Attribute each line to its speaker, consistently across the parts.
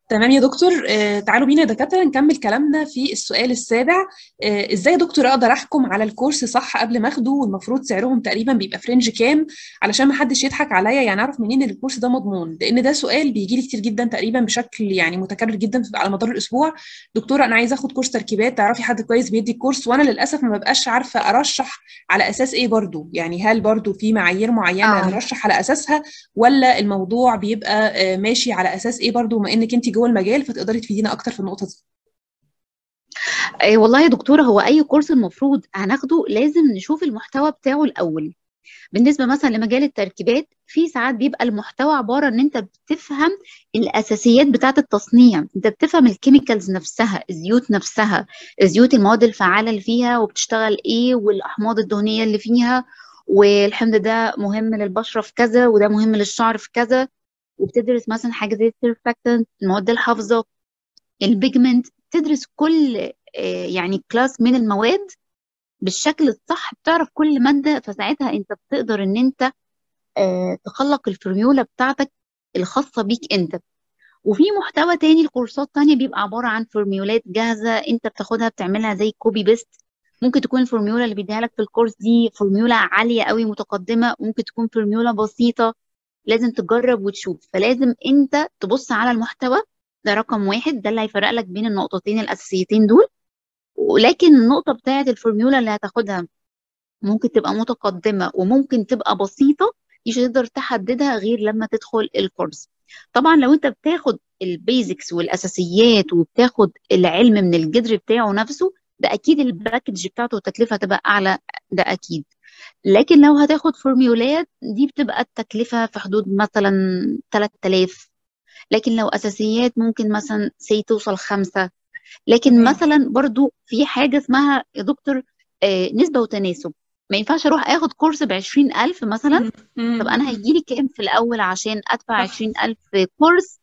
Speaker 1: تمام يا دكتور آه تعالوا بينا يا دكاتره نكمل كلامنا في السؤال السابع آه ازاي يا دكتور اقدر احكم على الكورس صح قبل ما اخده والمفروض سعرهم تقريبا بيبقى فرنج كام علشان ما حدش يضحك عليا يعني اعرف منين ان الكورس ده مضمون لان ده سؤال بيجي لي كتير جدا تقريبا بشكل يعني متكرر جدا على مدار الاسبوع دكتوره انا عايزه اخد كورس تركيبات تعرفي حد كويس بيدي الكورس وانا للاسف ما ببقاش عارفه ارشح على اساس ايه برضو يعني هل برضو في معايير معينه
Speaker 2: اه
Speaker 1: نرشح على اساسها ولا الموضوع بيبقى آه، ماشي على اساس ايه برضو بما انك انت جوه المجال فتقدري تفيدينا اكتر في النقطه دي
Speaker 2: آه، والله يا دكتورة هو أي كورس المفروض هناخده لازم نشوف المحتوى بتاعه الأول بالنسبة مثلا لمجال التركيبات في ساعات بيبقى المحتوى عبارة إن أنت بتفهم الأساسيات بتاعة التصنيع أنت بتفهم الكيميكالز نفسها الزيوت نفسها الزيوت المواد الفعالة اللي فيها وبتشتغل إيه والأحماض الدهنية اللي فيها والحمض ده مهم للبشرة في كذا وده مهم للشعر في كذا وبتدرس مثلا حاجة زي السيرفاكتنت المواد الحافظة البيجمنت تدرس كل آه، يعني كلاس من المواد بالشكل الصح بتعرف كل مادة فساعتها انت بتقدر ان انت آه، تخلق الفورميولا بتاعتك الخاصة بيك انت وفي محتوى تاني الكورسات تانية بيبقى عبارة عن فورميولات جاهزة انت بتاخدها بتعملها زي كوبي بيست ممكن تكون الفورميولا اللي بيديها لك في الكورس دي فورميولا عالية قوي متقدمة ممكن تكون فورميولا بسيطة لازم تجرب وتشوف فلازم انت تبص على المحتوى ده رقم واحد ده اللي هيفرق لك بين النقطتين الأساسيتين دول ولكن النقطة بتاعت الفورميولا اللي هتاخدها ممكن تبقى متقدمة وممكن تبقى بسيطة مش هتقدر تحددها غير لما تدخل الكورس طبعا لو انت بتاخد البيزكس والأساسيات وبتاخد العلم من الجذر بتاعه نفسه ده أكيد الباكج بتاعته والتكلفة هتبقى أعلى ده أكيد لكن لو هتاخد فورميولات دي بتبقى التكلفة في حدود مثلا 3000 لكن لو أساسيات ممكن مثلا سي توصل خمسة لكن
Speaker 1: تمام
Speaker 2: مثلا برضو في حاجة اسمها يا دكتور آه، نسبة وتناسب ما ينفعش أروح أخد كورس بعشرين ألف مثلا
Speaker 1: مم.
Speaker 2: طب
Speaker 1: مم.
Speaker 2: أنا هيجيلي كام في الأول عشان أدفع
Speaker 1: صح
Speaker 2: عشرين ألف كورس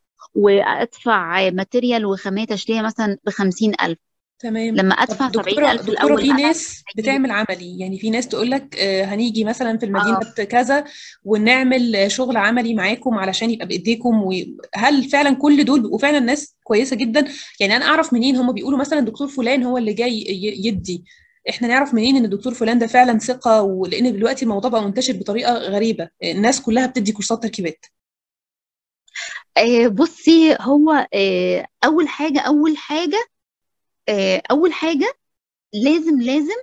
Speaker 2: وأدفع ماتيريال وخامات أشتريها مثلا بخمسين ألف
Speaker 1: تمام
Speaker 2: لما
Speaker 1: طب
Speaker 2: أدفع سبعين
Speaker 1: دكتورة
Speaker 2: ألف
Speaker 1: دكتورة
Speaker 2: الأول
Speaker 1: في
Speaker 2: أنا
Speaker 1: ناس
Speaker 2: هيجيلي
Speaker 1: بتعمل عملي يعني في ناس تقول لك آه، هنيجي مثلا في المدينة
Speaker 2: اه
Speaker 1: كذا ونعمل آه، شغل عملي معاكم علشان يبقى بإيديكم وهل فعلا كل دول بيبقوا فعلا ناس كويسة جدا يعني أنا أعرف منين هم بيقولوا مثلا دكتور فلان هو اللي جاي ي- يدي احنا نعرف منين ان الدكتور فلان ده فعلا ثقة ولان دلوقتي الموضوع بقى منتشر بطريقة غريبة الناس كلها بتدي كورسات تركيبات
Speaker 2: آه، بصي هو آه، أول حاجة أول حاجة آه، أول حاجة لازم لازم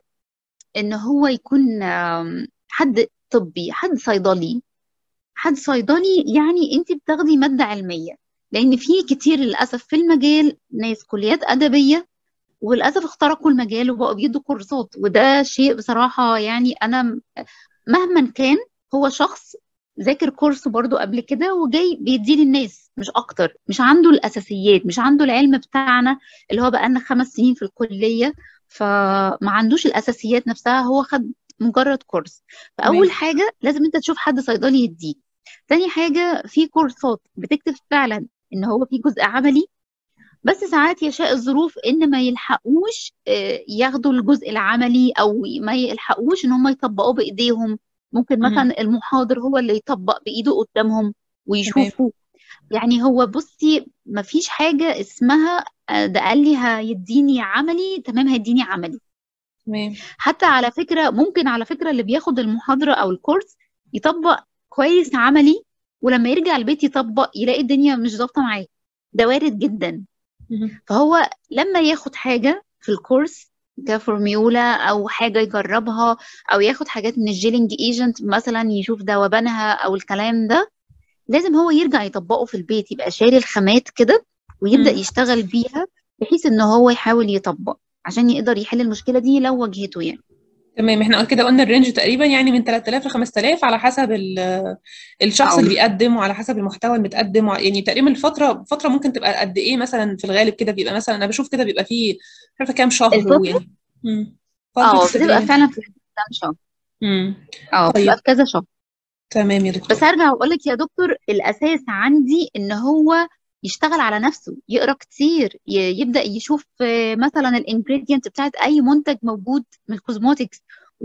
Speaker 2: ان هو يكون آم، حد طبي حد صيدلي حد صيدلي يعني انت بتاخدي مادة علمية لان في كتير للاسف في المجال ناس كليات ادبية وللاسف اخترقوا المجال وبقوا بيدوا كورسات وده شيء بصراحة يعني انا م- مهما كان هو شخص ذاكر كورس برضو قبل كده وجاي بيديه للناس مش اكتر مش عنده الاساسيات مش عنده العلم بتاعنا اللي هو بقالنا خمس سنين في الكلية فما عندوش الاساسيات نفسها هو خد مجرد كورس فاول
Speaker 1: تمام
Speaker 2: حاجة لازم انت تشوف حد صيدلي يديك تاني حاجة في كورسات بتكتب فعلا ان هو في جزء عملي بس ساعات يشاء الظروف ان ما يلحقوش آه، ياخدوا الجزء العملي او ما يلحقوش ان هم يطبقوه بايديهم ممكن
Speaker 1: مم.
Speaker 2: مثلا المحاضر هو اللي يطبق بايده قدامهم
Speaker 1: تمام
Speaker 2: ويشوفوا يعني هو بصي ما فيش حاجة اسمها آه، ده قال لي هيديني عملي تمام هيديني عملي
Speaker 1: تمام
Speaker 2: حتى على فكرة ممكن على فكرة اللي بياخد المحاضرة او الكورس يطبق كويس عملي ولما يرجع البيت يطبق يلاقي الدنيا مش ظابطة معاه ده وارد جدا
Speaker 1: مم.
Speaker 2: فهو لما ياخد حاجة في الكورس كفورميولا أو حاجة يجربها أو ياخد حاجات من الجيلينج ايجنت مثلا يشوف ذوبانها أو الكلام ده لازم هو يرجع يطبقه في البيت يبقى شاري الخامات كده ويبدأ
Speaker 1: مم.
Speaker 2: يشتغل بيها بحيث إن هو يحاول يطبق عشان يقدر يحل المشكلة دي لو واجهته يعني
Speaker 1: تمام احنا كده قلنا الرينج تقريبا يعني من 3000 ل 5000 على حسب ال- الشخص
Speaker 2: أو
Speaker 1: اللي بيقدم وعلى حسب المحتوى المتقدم وع- يعني تقريبا الفتره فتره ممكن تبقى قد ايه مثلا في الغالب كده بيبقى مثلا انا بشوف كده بيبقى فيه مش عارفه كام شهر
Speaker 2: الفترة
Speaker 1: ويعني مم. فتره
Speaker 2: اه بتبقى
Speaker 1: التدريب
Speaker 2: فعلا في كام شهر
Speaker 1: امم
Speaker 2: اه بتبقى
Speaker 1: طيب
Speaker 2: في كذا شهر
Speaker 1: تمام يا
Speaker 2: بس
Speaker 1: دكتور
Speaker 2: هرجع واقول لك يا دكتور الاساس عندي ان هو يشتغل على نفسه يقرا كتير ي- يبدا يشوف آه، مثلا الانجريدينت بتاعت اي منتج موجود من الكوزموتكس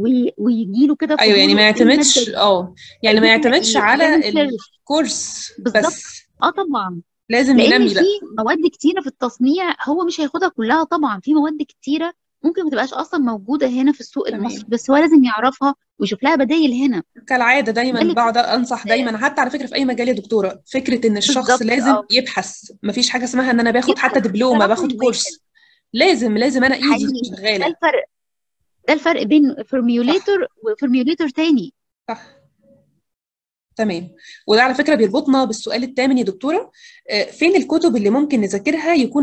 Speaker 2: ويجي له كده
Speaker 1: ايوه يعني ما
Speaker 2: فضوله ايه الماده
Speaker 1: يعتمدش
Speaker 2: دي
Speaker 1: اه يعني ما
Speaker 2: فيبدا
Speaker 1: يعتمدش
Speaker 2: ي-
Speaker 1: على
Speaker 2: يعمل سيرش
Speaker 1: الكورس
Speaker 2: بالظبط
Speaker 1: بس
Speaker 2: اه طبعا
Speaker 1: لازم
Speaker 2: لان
Speaker 1: ينمي
Speaker 2: في
Speaker 1: بقى
Speaker 2: مواد كتيره في التصنيع هو مش هياخدها كلها طبعا في مواد كتيره ممكن ما تبقاش اصلا موجوده هنا في السوق المصري
Speaker 1: تمام
Speaker 2: بس هو لازم يعرفها ويشوف لها بدايل هنا
Speaker 1: كالعادة
Speaker 2: ده
Speaker 1: دايما
Speaker 2: اللي
Speaker 1: بقعد أنصح دايما حتى على فكرة في أي مجال يا دكتورة فكرة إن الشخص
Speaker 2: بالظبط
Speaker 1: لازم
Speaker 2: اه
Speaker 1: يبحث مفيش حاجة اسمها إن أنا باخد حتى
Speaker 2: يبحث ده
Speaker 1: دبلومة باخد
Speaker 2: رقم واحد
Speaker 1: كورس لازم لازم أنا إيدي
Speaker 2: حقيقي ده
Speaker 1: شغالة
Speaker 2: الفرق ده الفرق بين
Speaker 1: صح
Speaker 2: فورميوليتور وفورميوليتور تاني
Speaker 1: صح تمام وده على فكرة بيربطنا بالسؤال الثامن يا دكتورة آه، فين الكتب اللي ممكن نذاكرها يكون